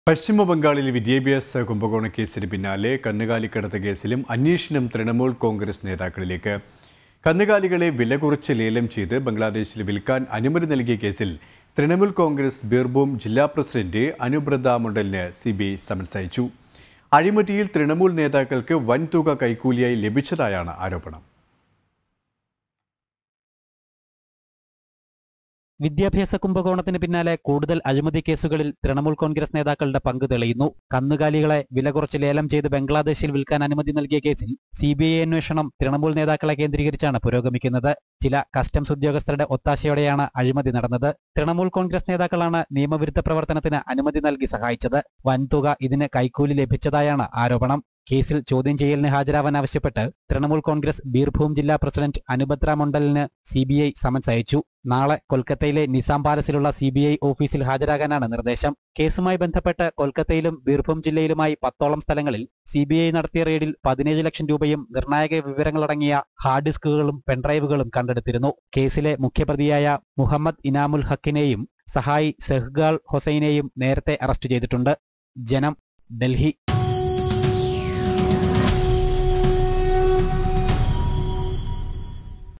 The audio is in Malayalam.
പശ്ചിമ ബംഗാളിൽ വിദ്യാഭ്യാസ കുംഭകോണ കേസിന് പിന്നാലെ കന്നുകാലിക്കടത്ത് കേസിലും അന്വേഷണം തൃണമൂൽ കോൺഗ്രസ് നേതാക്കളിലേക്ക് കന്നുകാലികളെ വില കുറച്ച് ലേലം ചെയ്ത് ബംഗ്ലാദേശിൽ വിൽക്കാൻ അനുമതി നൽകിയ കേസിൽ തൃണമൂൽ കോൺഗ്രസ് ബീർഭൂം ജില്ലാ പ്രസിഡന്റ് അനുബ്രത മണ്ഡലിന് സി ബി ഐ സമൻസ് അയച്ചു അഴിമതിയിൽ തൃണമൂൽ നേതാക്കൾക്ക് വൻതുക കൈക്കൂലിയായി ലഭിച്ചതായാണ് ആരോപണം വിദ്യാഭ്യാസ കുംഭകോണത്തിന് പിന്നാലെ കൂടുതൽ അഴിമതി കേസുകളിൽ തൃണമൂൽ കോൺഗ്രസ് നേതാക്കളുടെ പങ്ക് തെളിയുന്നു കന്നുകാലികളെ വില കുറച്ച് ലേലം ചെയ്ത് ബംഗ്ലാദേശിൽ വിൽക്കാൻ അനുമതി നൽകിയ കേസിൽ സി ബി ഐ അന്വേഷണം തൃണമൂൽ നേതാക്കളെ കേന്ദ്രീകരിച്ചാണ് പുരോഗമിക്കുന്നത് ചില കസ്റ്റംസ് ഉദ്യോഗസ്ഥരുടെ ഒത്താശയോടെയാണ് അഴിമതി നടന്നത് തൃണമൂൽ കോൺഗ്രസ് നേതാക്കളാണ് നിയമവിരുദ്ധ പ്രവർത്തനത്തിന് അനുമതി നൽകി സഹായിച്ചത് വൻതുക ഇതിന് കൈക്കൂലി ലഭിച്ചതായാണ് ആരോപണം കേസിൽ ചോദ്യം ചെയ്യലിന് ഹാജരാവാൻ ആവശ്യപ്പെട്ട് തൃണമൂൽ കോൺഗ്രസ് ബീർഭൂം ജില്ലാ പ്രസിഡന്റ് അനുഭദ്ര മണ്ഡലിന് സി ബി ഐ സമൻസ് അയച്ചു നാളെ കൊൽക്കത്തയിലെ നിസാം പാലസിലുള്ള സി ബി ഐ ഓഫീസിൽ ഹാജരാകാനാണ് നിർദ്ദേശം കേസുമായി ബന്ധപ്പെട്ട് കൊൽക്കത്തയിലും ബീർഭൂം ജില്ലയിലുമായി പത്തോളം സ്ഥലങ്ങളിൽ സി ബി ഐ നടത്തിയ റെയ്ഡിൽ പതിനേഴ് ലക്ഷം രൂപയും നിർണായക വിവരങ്ങളടങ്ങിയ ഹാർഡ് ഡിസ്കുകളും പെൻഡ്രൈവുകളും കണ്ടെടുത്തിരുന്നു കേസിലെ മുഖ്യപ്രതിയായ മുഹമ്മദ് ഇനാമുൽ ഹക്കിനെയും സഹായി സെഹ്ഗാൾ ഹൊസൈനെയും നേരത്തെ അറസ്റ്റ് ചെയ്തിട്ടുണ്ട് ജനം ഡൽഹി